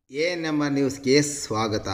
A number ನ್ಯೂಸ್ಗೆ ಸ್ವಾಗತ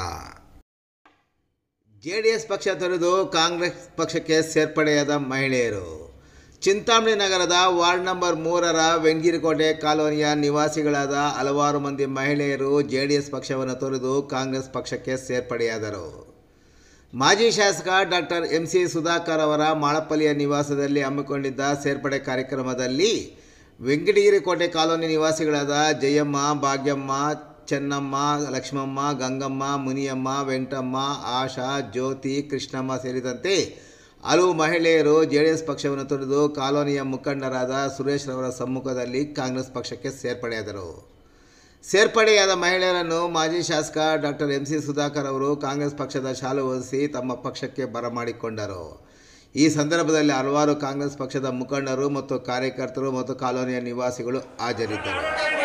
J D S ಪಕ್ಷ ತೊರೆದು ಕಾಂಗ್ರೆಸ್ ಪಕ್ಷಕ್ಕೆ ಸೇರ್ಪಡೆಯಾದ ಮಹಿಳೆಯರು ಚಿಂತಾಮಣಿ ನಗರದ ವಾರ್ಡ್ ನಂಬರ್ ಮೂರರ ವೆಂಗಿರಿಕೋಟೆ ಕಾಲೋನಿಯ ನಿವಾಸಿಗಳಾದ ಹಲವಾರು ಮಂದಿ ಮಹಿಳೆಯರು ಜೆ ಡಿ ಎಸ್ ಪಕ್ಷವನ್ನು ತೊರೆದು ಕಾಂಗ್ರೆಸ್ ಪಕ್ಷಕ್ಕೆ ಸೇರ್ಪಡೆಯಾದರು ಮಾಜಿ ಶಾಸಕ ಡಾಕ್ಟರ್ ಎಂ ಸಿ ಸುಧಾಕರ್ ಅವರ ಮಾಳಪ್ಪಲ್ಲಿಯ ನಿವಾಸದಲ್ಲಿ ಹಮ್ಮಿಕೊಂಡಿದ್ದ ಸೇರ್ಪಡೆ ಕಾರ್ಯಕ್ರಮದಲ್ಲಿ ವೆಂಕಟಗಿರಿ ಕೋಟೆ ಕಾಲೋನಿ ನಿವಾಸಿಗಳಾದ ಜಯಮ್ಮ ಭಾಗ್ಯಮ್ಮ ಚೆನ್ನಮ್ಮ ಲಕ್ಷ್ಮಮ್ಮ ಗಂಗಮ್ಮ ಮುನಿಯಮ್ಮ ವೆಂಟಮ್ಮ ಆಶಾ ಜ್ಯೋತಿ ಕೃಷ್ಣಮ್ಮ ಸೇರಿದಂತೆ ಹಲವು ಮಹಿಳೆಯರು ಜೆ ಡಿ ಎಸ್ ಪಕ್ಷವನ್ನು ತೊರೆದು ಕಾಲೋನಿಯ ಮುಖಂಡರಾದ ಸುರೇಶ್ ರವರ ಸಮ್ಮುಖದಲ್ಲಿ ಕಾಂಗ್ರೆಸ್ ಪಕ್ಷಕ್ಕೆ ಸೇರ್ಪಡೆಯಾದರು ಸೇರ್ಪಡೆಯಾದ ಮಹಿಳೆಯರನ್ನು ಮಾಜಿ ಶಾಸಕ ಡಾಕ್ಟರ್ ಎಂ ಸಿ ಸುಧಾಕರ್ ಅವರು ಕಾಂಗ್ರೆಸ್ ಪಕ್ಷದ ಶಾಲು ಹೊದಿಸಿ ತಮ್ಮ ಪಕ್ಷಕ್ಕೆ ಬರಮಾಡಿಕೊಂಡರು ಈ ಸಂದರ್ಭದಲ್ಲಿ ಹಲವಾರು ಕಾಂಗ್ರೆಸ್ ಪಕ್ಷದ ಮುಖಂಡರು ಮತ್ತು ಕಾರ್ಯಕರ್ತರು ಮತ್ತು ಕಾಲೋನಿಯ ನಿವಾಸಿಗಳು ಹಾಜರಿದ್ದರು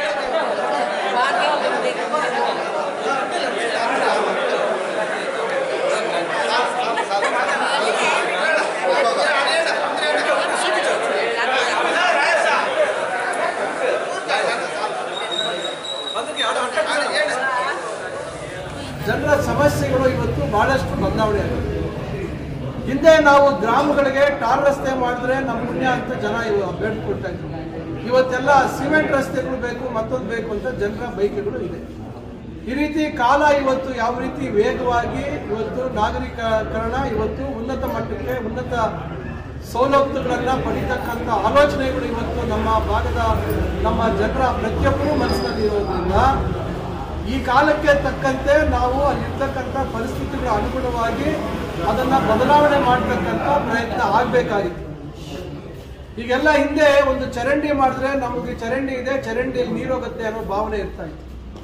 ಜನರ ಸಮಸ್ಯೆಗಳು ಇವತ್ತು ಬಹಳಷ್ಟು ಬದಲಾವಣೆ ಆಗಿದೆ ಹಿಂದೆ ನಾವು ಗ್ರಾಮಗಳಿಗೆ ಟಾರ್ ರಸ್ತೆ ಮಾಡಿದ್ರೆ ನಮ್ಮ ಪುಣ್ಯ ಅಂತ ಜನ ಇವ ಬೇಡ್ಕೊಳ್ತಾ ಇದ್ರು ಇವತ್ತೆಲ್ಲ ಸಿಮೆಂಟ್ ರಸ್ತೆಗಳು ಬೇಕು ಮತ್ತೊಂದು ಬೇಕು ಅಂತ ಜನರ ಬೈಕೆಗಳು ಇದೆ ಈ ರೀತಿ ಕಾಲ ಇವತ್ತು ಯಾವ ರೀತಿ ವೇಗವಾಗಿ ಇವತ್ತು ನಾಗರಿಕರಣ ಇವತ್ತು ಉನ್ನತ ಮಟ್ಟಕ್ಕೆ ಉನ್ನತ ಸೌಲಭ್ಯಗಳನ್ನ ಪಡಿತಕ್ಕಂಥ ಆಲೋಚನೆಗಳು ಇವತ್ತು ನಮ್ಮ ಭಾಗದ ನಮ್ಮ ಜನರ ಪ್ರತಿಯೊಬ್ಬರು ಮನಸ್ಸಿನಲ್ಲಿ ಇರೋದ್ರಿಂದ ಈ ಕಾಲಕ್ಕೆ ತಕ್ಕಂತೆ ನಾವು ಅಲ್ಲಿರ್ತಕ್ಕಂಥ ಪರಿಸ್ಥಿತಿಗಳ ಅನುಗುಣವಾಗಿ ಅದನ್ನ ಬದಲಾವಣೆ ಮಾಡ್ತಕ್ಕಂಥ ಪ್ರಯತ್ನ ಆಗ್ಬೇಕಾಗಿತ್ತು ಈಗೆಲ್ಲ ಹಿಂದೆ ಒಂದು ಚರಂಡಿ ಮಾಡಿದ್ರೆ ನಮಗೆ ಚರಂಡಿ ಇದೆ ಚರಂಡಿಯಲ್ಲಿ ನೀರೋಗುತ್ತೆ ಅನ್ನೋ ಭಾವನೆ ಇರ್ತಾ ಇತ್ತು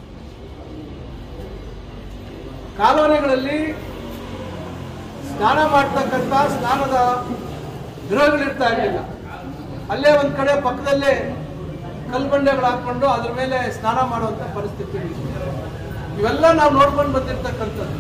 ಕಾಲೋನಿಗಳಲ್ಲಿ ಸ್ನಾನ ಮಾಡ್ತಕ್ಕಂಥ ಸ್ನಾನದ ಗೃಹಗಳಿರ್ತಾ ಇರಲಿಲ್ಲ ಅಲ್ಲೇ ಒಂದ್ ಕಡೆ ಪಕ್ಕದಲ್ಲೇ ಕಲ್ಬಂಡೆಗಳು ಹಾಕೊಂಡು ಅದ್ರ ಮೇಲೆ ಸ್ನಾನ ಮಾಡುವಂತ ಪರಿಸ್ಥಿತಿ ಇದೆ. ಇವೆಲ್ಲ ನಾವು ನೋಡ್ಕೊಂಡು ಬಂದಿರ್ತಕ್ಕಂಥದ್ದು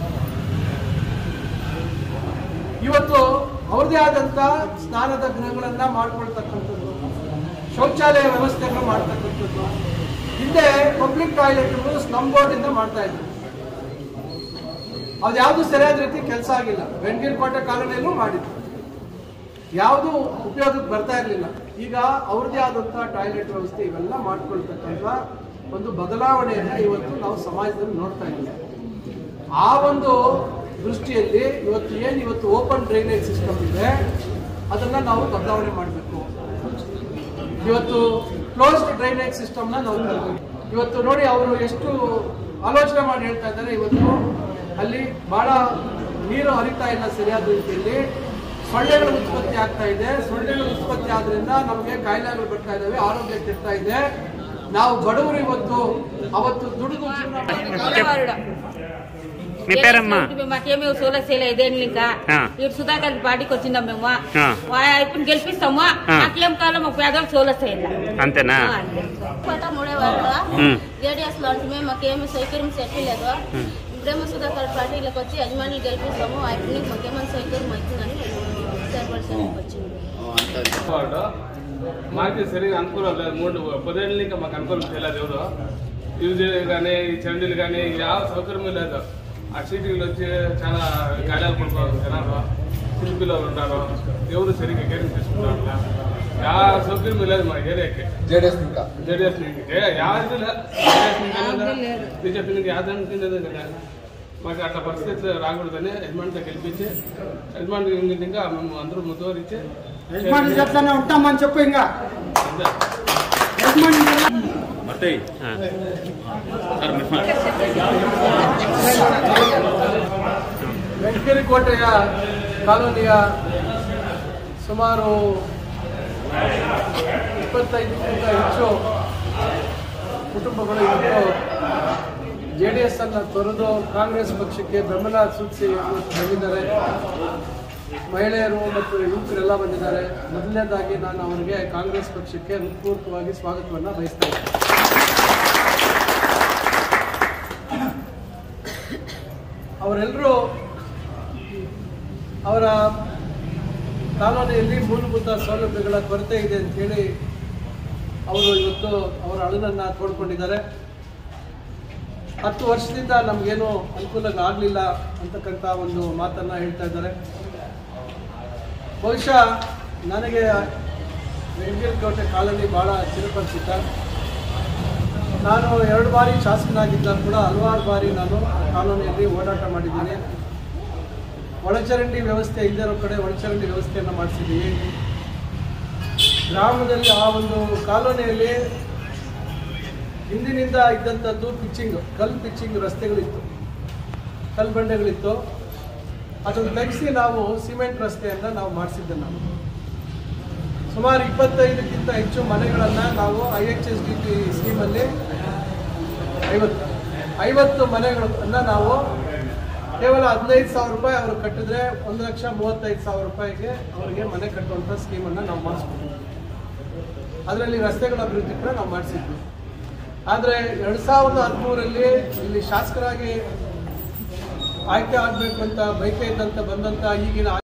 ಇವತ್ತು ಅವ್ರದೇ ಆದಂತ ಸ್ನಾನದ ಗೃಹಗಳನ್ನ ಮಾಡ್ಕೊಳ್ತಕ್ಕಂಥದ್ದು ಶೌಚಾಲಯ ವ್ಯವಸ್ಥೆಗಳು ಮಾಡ್ತಕ್ಕಂಥದ್ದು ಹಿಂದೆ ಪಬ್ಲಿಕ್ ಟಾಯ್ಲೆಟ್ಗಳು ಸ್ಲಮ್ ಬೋರ್ಡ್ ಇಂದ ಮಾಡ್ತಾ ಇದ್ರು ಅದ್ಯಾವುದು ಸರಿಯಾದ ರೀತಿ ಕೆಲಸ ಆಗಿಲ್ಲ ಕೋಟೆ ಕಾಲೋನಿಯಲ್ಲೂ ಮಾಡಿದ್ರು ಯಾವುದು ಉಪಯೋಗಕ್ಕೆ ಬರ್ತಾ ಇರಲಿಲ್ಲ ಈಗ ಅವ್ರದೇ ಆದಂತಹ ಟಾಯ್ಲೆಟ್ ವ್ಯವಸ್ಥೆ ಇವೆಲ್ಲ ಮಾಡ್ಕೊಳ್ತಕ್ಕಂಥ ಒಂದು ಬದಲಾವಣೆಯನ್ನ ಇವತ್ತು ನಾವು ಸಮಾಜದಲ್ಲಿ ನೋಡ್ತಾ ಇದ್ದೀವಿ ಆ ಒಂದು ದೃಷ್ಟಿಯಲ್ಲಿ ಇವತ್ತು ಏನು ಇವತ್ತು ಓಪನ್ ಡ್ರೈನೇಜ್ ಸಿಸ್ಟಮ್ ಇದೆ ಅದನ್ನ ನಾವು ಬದಲಾವಣೆ ಮಾಡಬೇಕು ಇವತ್ತು ಕ್ಲೋಸ್ಡ್ ಡ್ರೈನೇಜ್ ಸಿಸ್ಟಮ್ನ ನಾವು ತರ್ಬೇಕು. ಇವತ್ತು ನೋಡಿ ಅವರು ಎಷ್ಟು ಆಲೋಚನೆ ಮಾಡಿ ಹೇಳ್ತಾ ಇದ್ದಾರೆ ಇವತ್ತು ಅಲ್ಲಿ ಬಹಳ ನೀರು ಹರಿತಾ ಇಲ್ಲ ಸರಿಯಾದ ರೀತಿಯಲ್ಲಿ ಸೊಳ್ಳೆಗಳು ಉತ್ಪತ್ತಿ ಆಗ್ತಾ ಇದೆ ಸೊಳ್ಳೆಗಳು ಉತ್ಪತ್ತಿ ಆದ್ರಿಂದ ನಮಗೆ ಕಾಯಿಲೆಗಳು ಬರ್ತಾ ಇದಾವೆ ಆರೋಗ್ಯ ಕೆಡ್ತಾ ಇದೆ ನಾವು ಬಡವರು ಇವತ್ತು ಅವತ್ತು ದುಡಿದು ಜೀವನ ಮಾಡಿ- మీ పేరమ్మా మేము మాకేమీ సోలసేల ఇదేం ఇంకా ఆ. ఇటు సుధాకర్ పార్టీకి వచ్చిందాం మేము ఆ. వా- ఇప్పుడు గెలిపిస్తాము ఆ. మాకేం కాలం మాకు పేదలకు సోలసేల అంతేనా కోట మూడే వాళ్ళు ఉమ్. జేడీఎస్ లో ఉంటే మాకేమి సౌకర్యం సెట్ లేదు ఇప్పుడేమో సుధాకర్ పార్టీలకు వచ్చి యజమానులు గెలిపిస్తాము ఇప్పుడు మాకేమైనా సౌకర్యం అవుతుందని చేపడడానికి వచ్చింది వాడు మాకు సరిగా అనుకూలం లేదు మూడు పదేళ్ళు ఇంకా మాకు అనుకూలం చేయలేదు ఎవరు యూజ్ కానీ ఈ చండీలు కానీ ಯಾವ సౌకర్యం లేదు ఆ సీటీలు వచ్చి చాలా గాయాలు పడుకోవాలి జనాలు చిన్న పిల్లలు ఉంటారు ఎవరు సరిగ్గా కేరింగ్ తీసుకుంటారు ಯಾವ సౌకర్యం లేదు మా ఏరియాకి ಜೆಡಿಎಸ್ ನಿಂದ ಜೆಡಿಎಸ್ ಯಾವ್ದು ಬಿಜೆಪಿ ಯಾವ್ದು కదా మాకు అట్లా పరిస్థితి రాకూడదని యజమానితో గెలిపించి యజమాని ఇంకా మేము అందరూ ముద్దవరిచ్చి ಯಜಮಾನ್ರ ಜೊತೆನೆ ఉంటామని చెప్పు ఇంకా అంతే ವೆಂಕಟಗಿರಿ ಕೋಟೆಯ ಕಾಲೋನಿಯ ಸುಮಾರು ಇಪ್ಪತ್ತೈದಕ್ಕಿಂತ ಹೆಚ್ಚು ಕುಟುಂಬಗಳು ಇವತ್ತು ಜೆ ಡಿ ಎಸ್ ಅನ್ನು ತೊರೆದು ಕಾಂಗ್ರೆಸ್ ಪಕ್ಷಕ್ಕೆ ಬೆಂಬಲ ಸೂಚಿಸಿ ಇವತ್ತು ಬಂದಿದ್ದಾರೆ ಮಹಿಳೆಯರು ಮತ್ತು ಯುವಕರೆಲ್ಲ ಬಂದಿದ್ದಾರೆ ಮೊದಲನೇದಾಗಿ ನಾನು ಅವರಿಗೆ ಕಾಂಗ್ರೆಸ್ ಪಕ್ಷಕ್ಕೆ ಹೃತ್ಪೂರ್ವಕವಾಗಿ ಸ್ವಾಗತವನ್ನು ಬಯಸ್ತಾ ಇದ್ದೇನೆ ಅವರೆಲ್ಲರೂ ಅವರ ಕಾಲೋನಿಯಲ್ಲಿ ಮೂಲಭೂತ ಸೌಲಭ್ಯಗಳ ಕೊರತೆ ಇದೆ ಅಂತೇಳಿ ಅವರು ಇವತ್ತು ಅವರ ಅಳಲನ್ನ ತೋಡ್ಕೊಂಡಿದ್ದಾರೆ ಹತ್ತು ವರ್ಷದಿಂದ ನಮಗೇನು ಅನುಕೂಲ ಆಗಲಿಲ್ಲ ಅಂತಕ್ಕಂಥ ಒಂದು ಮಾತನ್ನು ಹೇಳ್ತಾ ಇದ್ದಾರೆ ಬಹುಶಃ ನನಗೆ ವೆಂಕಟಕೋಟೆ ಕಾಲನಿ ಭಾಳ ಚಿರಪರಿಚಿತ ನಾನು ಎರಡು ಬಾರಿ ಶಾಸಕನಾಗಿದ್ದಾಗ ಕೂಡ ಹಲವಾರು ಬಾರಿ ನಾನು ಆ ಕಾಲೋನಿಯಲ್ಲಿ ಓಡಾಟ ಮಾಡಿದ್ದೀನಿ ಒಳಚರಂಡಿ ವ್ಯವಸ್ಥೆ ಇಲ್ಲದಿರೋ ಕಡೆ ಒಳಚರಂಡಿ ವ್ಯವಸ್ಥೆಯನ್ನು ಮಾಡಿಸಿದ್ದೀವಿ ಗ್ರಾಮದಲ್ಲಿ ಆ ಒಂದು ಕಾಲೋನಿಯಲ್ಲಿ ಹಿಂದಿನಿಂದ ಇದ್ದಂಥದ್ದು ಪಿಚ್ಚಿಂಗ್ ಕಲ್ ಪಿಚ್ಚಿಂಗ್ ರಸ್ತೆಗಳಿತ್ತು ಕಲ್ಲು ಬಂಡೆಗಳಿತ್ತು ಅದನ್ನು ತೆಗೆಸಿ ನಾವು ಸಿಮೆಂಟ್ ರಸ್ತೆಯನ್ನು ನಾವು ಮಾಡಿಸಿದ್ದೆ ನಾನು ಸುಮಾರು ಇಪ್ಪತ್ತೈದಕ್ಕಿಂತ ಹೆಚ್ಚು ಮನೆಗಳನ್ನು ನಾವು I H S D P ಸ್ಕೀಮಲ್ಲಿ ಐವತ್ತು ಐವತ್ತು ಮನೆಗಳನ್ನು ನಾವು ಕೇವಲ ಹದಿನೈದು ಸಾವಿರ ರೂಪಾಯಿ ಅವರು ಕಟ್ಟಿದ್ರೆ ಒಂದು ಲಕ್ಷ ಮೂವತ್ತೈದು ಸಾವಿರ ರೂಪಾಯಿಗೆ ಅವರಿಗೆ ಮನೆ ಕಟ್ಟುವಂಥ ಸ್ಕೀಮನ್ನು ನಾವು ಮಾಡಿಸ್ಕೊಟ್ಟಿದ್ವಿ ಅದರಲ್ಲಿ ರಸ್ತೆಗಳ ಅಭಿವೃದ್ಧಿ ಕೂಡ ನಾವು ಮಾಡಿಸಿದ್ವಿ ಆದರೆ ಎರಡು ಸಾವಿರದ ಹದಿಮೂರರಲ್ಲಿ ಇಲ್ಲಿ ಶಾಸಕರಾಗಿ ಆಯ್ಕೆ ಆಗಬೇಕು ಅಂತ ಬೈಕೆ ಇದ್ದಂತ ಬಂದಂಥ ಈಗಿನ